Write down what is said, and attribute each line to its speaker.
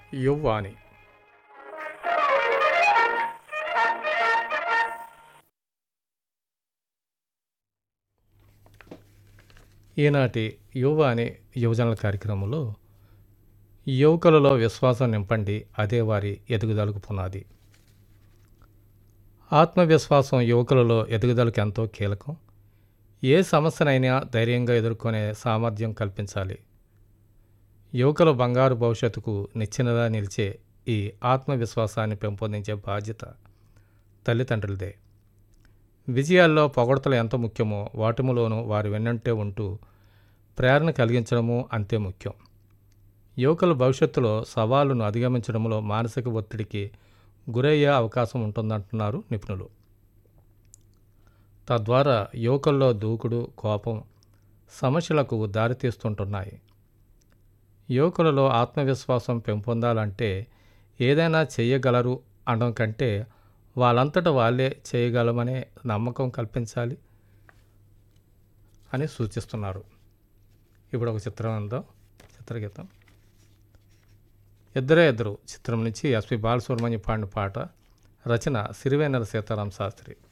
Speaker 1: యువ్వాని ఈనాటి యువ అనే యువజనుల కార్యక్రమంలో యువకులలో విశ్వాసం నింపండి అదే వారి ఎదుగుదలకు పునాది ఆత్మవిశ్వాసం యువకులలో ఎదుగుదలకు ఎంతో కీలకం ఏ సమస్యనైనా ధైర్యంగా ఎదుర్కొనే సామర్థ్యం కల్పించాలి యువకుల బంగారు భవిష్యత్తుకు నిచ్చెనలా నిలిచే ఈ ఆత్మవిశ్వాసాన్ని పెంపొందించే బాధ్యత తల్లిదండ్రులదే విజయాల్లో పొగడతలు ఎంత ముఖ్యమో వాటిములోనూ వారి వెన్నంటే ఉంటూ ప్రేరణ కలిగించడము అంతే ముఖ్యం యువకుల భవిష్యత్తులో సవాళ్లను అధిగమించడంలో మానసిక ఒత్తిడికి గురయ్యే అవకాశం ఉంటుందంటున్నారు నిపుణులు తద్వారా యువకుల్లో దూకుడు కోపం సమస్యలకు దారితీస్తుంటున్నాయి యువకులలో ఆత్మవిశ్వాసం పెంపొందాలంటే ఏదైనా చేయగలరు అనడం కంటే వాళ్ళంతట వాళ్ళే చేయగలమనే నమ్మకం కల్పించాలి అని సూచిస్తున్నారు ఇప్పుడు ఒక చిత్రం ఉందో చిత్రగీతం ఇద్దరే ఇద్దరు చిత్రం నుంచి ఎస్పి బాలసుబ్రహ్మణ్యం పాడిన పాట రచన సిరివేనర సీతారాం శాస్త్రి